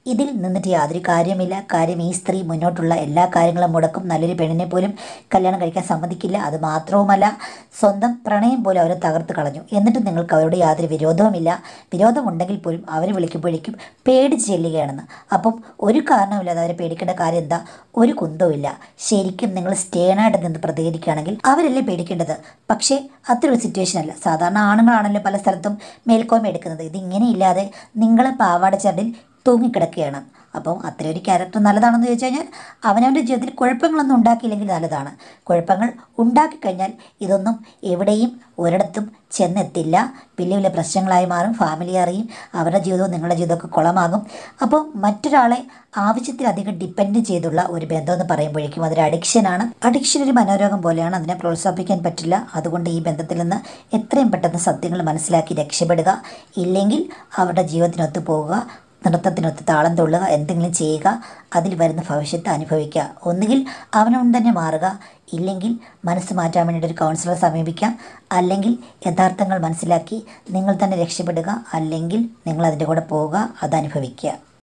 ഇതിൽ നിന്നിട്ട് യാതൊരു കാര്യമില്ല കാര്യം ഈ സ്ത്രീ മുന്നോട്ടുള്ള എല്ലാ കാര്യങ്ങളും മുടക്കും നല്ലൊരു പെണ്ണിനെ പോലും കല്യാണം കഴിക്കാൻ സമ്മതിക്കില്ല അത് മാത്രവുമല്ല സ്വന്തം പ്രണയം പോലും അവരെ തകർത്ത് കളഞ്ഞു എന്നിട്ട് നിങ്ങൾക്ക് അവരോട് യാതൊരു വിരോധവുമില്ല വിരോധമുണ്ടെങ്കിൽ പോലും അവർ വിളിക്കുമ്പോഴേക്കും പേടിച്ച് ചെല്ലുകയാണെന്ന് അപ്പം ഒരു കാരണവുമില്ലാതെ അവരെ പേടിക്കേണ്ട കാര്യം എന്താ ഒരു കുന്തവുമില്ല ശരിക്കും നിങ്ങൾ സ്റ്റേണായിട്ട് നിന്ന് പ്രതികരിക്കുകയാണെങ്കിൽ അവരല്ലേ പേടിക്കേണ്ടത് പക്ഷേ അത്രയൊരു സിറ്റുവേഷൻ അല്ല സാധാരണ ആണുങ്ങളാണല്ലോ പല സ്ഥലത്തും മേൽക്കോയ്മ എടുക്കുന്നത് ഇതിങ്ങനെയില്ലാതെ നിങ്ങളെ പാവാട ചരടിൽ തൂങ്ങിക്കിടക്കുകയാണ് അപ്പം അത്രയൊരു ക്യാരക്ടർ നല്ലതാണെന്ന് ചോദിച്ചു കഴിഞ്ഞാൽ അവനവൻ്റെ ജീവിതത്തിൽ കുഴപ്പങ്ങളൊന്നും ഉണ്ടാക്കിയില്ലെങ്കിൽ നല്ലതാണ് കുഴപ്പങ്ങൾ ഉണ്ടാക്കിക്കഴിഞ്ഞാൽ ഇതൊന്നും എവിടെയും ഒരിടത്തും ചെന്നെത്തില്ല വലിയ വലിയ പ്രശ്നങ്ങളായി മാറും ഫാമിലി അറിയും അവരുടെ ജീവിതവും നിങ്ങളുടെ ജീവിതമൊക്കെ കുളമാകും അപ്പോൾ മറ്റൊരാളെ ആവശ്യത്തിലധികം ഡിപ്പെൻഡ് ചെയ്തുള്ള ഒരു ബന്ധം എന്ന് പറയുമ്പോഴേക്കും അതൊരു അഡിക്ഷനാണ് അഡിക്ഷൻ ഒരു മനോരോഗം പോലെയാണ് അതിനെ പ്രോത്സാഹിപ്പിക്കാൻ പറ്റില്ല അതുകൊണ്ട് ഈ ബന്ധത്തിൽ നിന്ന് എത്രയും പെട്ടെന്ന് സത്യങ്ങൾ മനസ്സിലാക്കി രക്ഷപ്പെടുക ഇല്ലെങ്കിൽ അവരുടെ ജീവിതത്തിനൊത്ത് പോവുക നൃത്തത്തിനൊത്ത് താളം തുള്ളുക എന്തെങ്കിലും ചെയ്യുക അതിൽ വരുന്ന ഭവിഷ്യത്ത് അനുഭവിക്കുക ഒന്നുകിൽ അവനോട് തന്നെ മാറുക ഇല്ലെങ്കിൽ മനസ്സ് മാറ്റാൻ വേണ്ടിയിട്ട് ഒരു കൗൺസിലറെ സമീപിക്കാം അല്ലെങ്കിൽ യഥാർത്ഥങ്ങൾ മനസ്സിലാക്കി നിങ്ങൾ തന്നെ രക്ഷപ്പെടുക അല്ലെങ്കിൽ നിങ്ങൾ അതിൻ്റെ കൂടെ പോവുക അത് അനുഭവിക്കുക